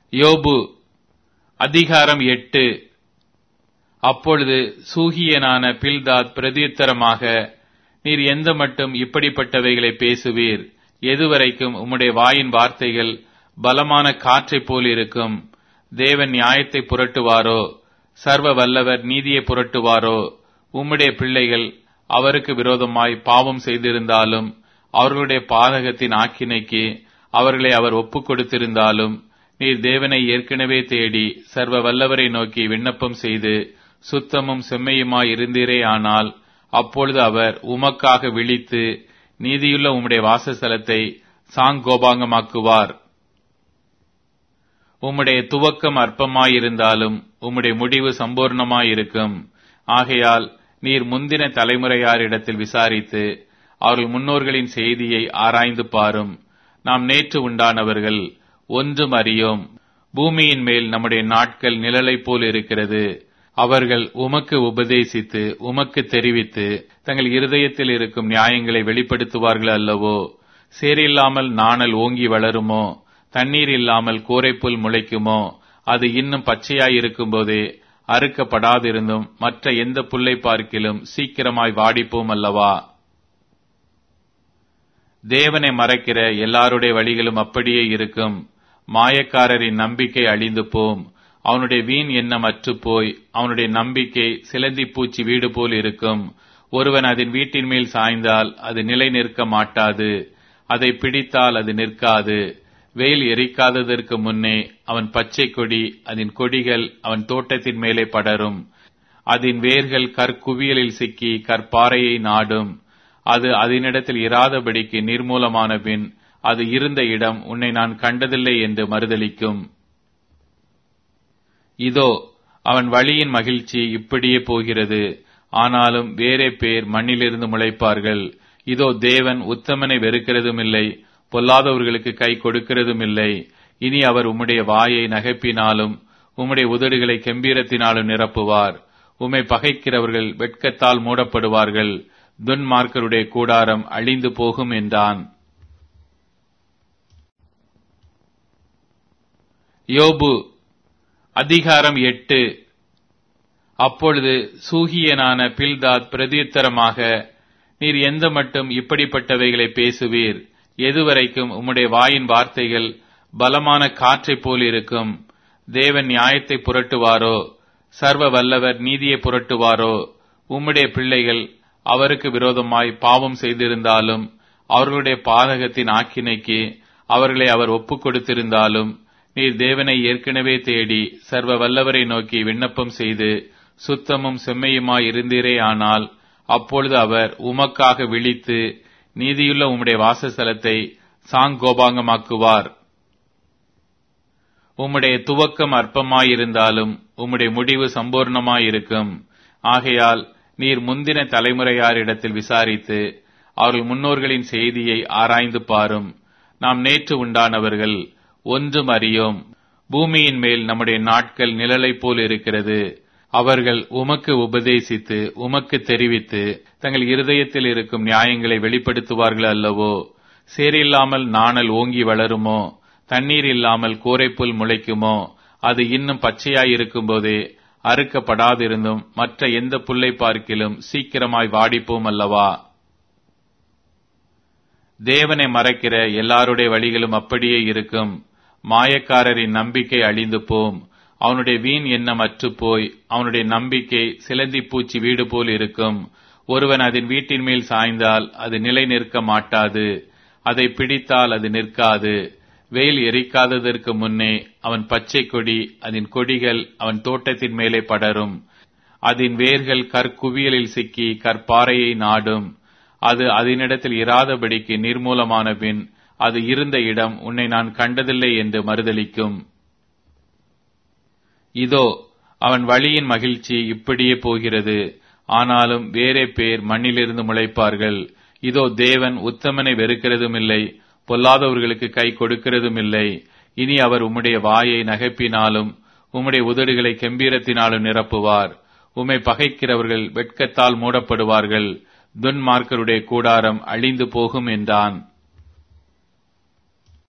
யோபு அதிகாரம் எட்டு அப்பொழுது சூகியனான பில்தாத் பிரதியுத்தரமாக நீர் எந்த மட்டும் இப்படிப்பட்டவைகளை பேசுவீர் எதுவரைக்கும் உம்முடைய வாயின் வார்த்தைகள் பலமான காற்றைப் போல் இருக்கும் தேவன் நியாயத்தை புரட்டுவாரோ சர்வ வல்லவர் நீதியை புரட்டுவாரோ உம்முடைய பிள்ளைகள் அவருக்கு விரோதமாய் பாவம் செய்திருந்தாலும் அவர்களுடைய பாதகத்தின் ஆக்கினைக்கு அவர்களை அவர் ஒப்புக் கொடுத்திருந்தாலும் நீர் தேவனை ஏற்கனவே தேடி சர்வ வல்லவரை நோக்கி விண்ணப்பம் செய்து சுத்தமும் செம்மையுமாய் இருந்தீரே ஆனால் அப்பொழுது அவர் உமக்காக விழித்து நீதியுள்ள உம்முடைய வாசஸ்தலத்தை சாங்கோபாங்கமாக்குவார் உம்முடைய துவக்கம் அற்பமாயிருந்தாலும் உம்முடைய முடிவு சம்பூர்ணமாயிருக்கும் ஆகையால் நீர் முந்தின தலைமுறையாரிடத்தில் விசாரித்து அவர்கள் முன்னோர்களின் செய்தியை ஆராய்ந்து பாரும் நாம் நேற்று உண்டானவர்கள் ஒன்றும் அறியோம் பூமியின் மேல் நம்முடைய நாட்கள் நிழலைப் போல் இருக்கிறது அவர்கள் உமக்கு உபதேசித்து உமக்கு தெரிவித்து தங்கள் இருதயத்தில் இருக்கும் நியாயங்களை வெளிப்படுத்துவார்கள் அல்லவோ சேரில்லாமல் நாணல் ஓங்கி வளருமோ தண்ணீர் இல்லாமல் கூரைப்புல் முளைக்குமோ அது இன்னும் பச்சையாய் இருக்கும்போதே அறுக்கப்படாதிருந்தும் மற்ற எந்த புல்லை பார்க்கிலும் சீக்கிரமாய் வாடிப்போம் அல்லவா தேவனை மறைக்கிற எல்லாருடைய வழிகளும் அப்படியே இருக்கும் மாயக்காரரின் நம்பிக்கை அழிந்து போம் அவனுடைய வீண் எண்ணம் அற்று போய் அவனுடைய நம்பிக்கை சிலந்தி பூச்சி வீடு போல் இருக்கும் ஒருவன் அதன் வீட்டின் மேல் சாய்ந்தால் அது நிலை நிற்க மாட்டாது அதை பிடித்தால் அது நிற்காது வெயில் எரிக்காததற்கு முன்னே அவன் பச்சை கொடி அதன் கொடிகள் அவன் தோட்டத்தின் மேலே படரும் அதன் வேர்கள் கற்குவியலில் சிக்கி கற்பாறையை நாடும் அது அதனிடத்தில் இராதபடிக்கு நிர்மூலமான பின் அது இருந்த இடம் உன்னை நான் கண்டதில்லை என்று மறுதளிக்கும் இதோ அவன் வழியின் மகிழ்ச்சி இப்படியே போகிறது ஆனாலும் வேறே பேர் மண்ணிலிருந்து முளைப்பார்கள் இதோ தேவன் உத்தமனை வெறுக்கிறதும் இல்லை பொல்லாதவர்களுக்கு கை கொடுக்கிறதும் இல்லை இனி அவர் உம்முடைய வாயை நகைப்பினாலும் உம்முடைய உதடுகளை கெம்பீரத்தினாலும் நிரப்புவார் உம்மை பகைக்கிறவர்கள் வெட்கத்தால் மூடப்படுவார்கள் துன்மார்க்கருடைய கூடாரம் அழிந்து போகும் என்றான் யோபு அதிகாரம் எட்டு அப்பொழுது சூகியனான பில்தாத் பிரதியுத்தரமாக நீர் எந்த மட்டும் இப்படிப்பட்டவைகளை பேசுவீர் எதுவரைக்கும் உம்முடைய வாயின் வார்த்தைகள் பலமான காற்றைப் போல் இருக்கும் தேவன் நியாயத்தை புரட்டுவாரோ சர்வ வல்லவர் நீதியை புரட்டுவாரோ உம்முடைய பிள்ளைகள் அவருக்கு விரோதமாய் பாவம் செய்திருந்தாலும் அவர்களுடைய பாதகத்தின் ஆக்கினைக்கு அவர்களை அவர் ஒப்புக் கொடுத்திருந்தாலும் நீர் தேவனை ஏற்கனவே தேடி சர்வ வல்லவரை நோக்கி விண்ணப்பம் செய்து சுத்தமும் செம்மையுமாய் இருந்தீரே ஆனால் அப்பொழுது அவர் உமக்காக விழித்து நீதியுள்ள உம்முடைய வாசஸ்தலத்தை சாங்கோபாங்கமாக்குவார் உம்முடைய துவக்கம் அற்பமாயிருந்தாலும் உம்முடைய முடிவு சம்பூர்ணமாயிருக்கும் ஆகையால் நீர் முந்தின தலைமுறையாரிடத்தில் விசாரித்து அவர்கள் முன்னோர்களின் செய்தியை ஆராய்ந்து பாரும் நாம் நேற்று உண்டானவர்கள் ஒன்றும் அறியோம் பூமியின் மேல் நம்முடைய நாட்கள் நிழலைப் போல் இருக்கிறது அவர்கள் உமக்கு உபதேசித்து உமக்கு தெரிவித்து தங்கள் இருதயத்தில் இருக்கும் நியாயங்களை வெளிப்படுத்துவார்கள் அல்லவோ சேரில்லாமல் நாணல் ஓங்கி வளருமோ தண்ணீர் இல்லாமல் கூரைப்புல் முளைக்குமோ அது இன்னும் பச்சையாய் இருக்கும்போதே அறுக்கப்படாதிருந்தும் மற்ற எந்த புல்லை பார்க்கிலும் சீக்கிரமாய் வாடிப்போம் அல்லவா தேவனை மறைக்கிற எல்லாருடைய வழிகளும் அப்படியே இருக்கும் மாயக்காரரின் நம்பிக்கை அழிந்து போம் அவனுடைய வீண் எண்ணம் அற்று போய் அவனுடைய நம்பிக்கை சிலந்தி பூச்சி வீடு போல் இருக்கும் ஒருவன் அதன் வீட்டின் மேல் சாய்ந்தால் அது நிலை நிற்க மாட்டாது அதை பிடித்தால் அது நிற்காது வெயில் எரிக்காததற்கு முன்னே அவன் பச்சை கொடி அதன் கொடிகள் அவன் தோட்டத்தின் மேலே படரும் அதன் வேர்கள் கற்குவியலில் சிக்கி கற்பாறையை நாடும் அது அதனிடத்தில் இராதபடிக்கு நிர்மூலமான பின் அது இருந்த இடம் உன்னை நான் கண்டதில்லை என்று மறுதளிக்கும் இதோ அவன் வழியின் மகிழ்ச்சி இப்படியே போகிறது ஆனாலும் வேறே பேர் மண்ணிலிருந்து முளைப்பார்கள் இதோ தேவன் உத்தமனை வெறுக்கிறதும் இல்லை பொல்லாதவர்களுக்கு கை கொடுக்கிறதும் இல்லை இனி அவர் உம்முடைய வாயை நகைப்பினாலும் உம்முடைய உதடுகளை கெம்பீரத்தினாலும் நிரப்புவார் உம்மை பகைக்கிறவர்கள் வெட்கத்தால் மூடப்படுவார்கள் துன்மார்க்கருடைய கூடாரம் அழிந்து போகும் என்றான்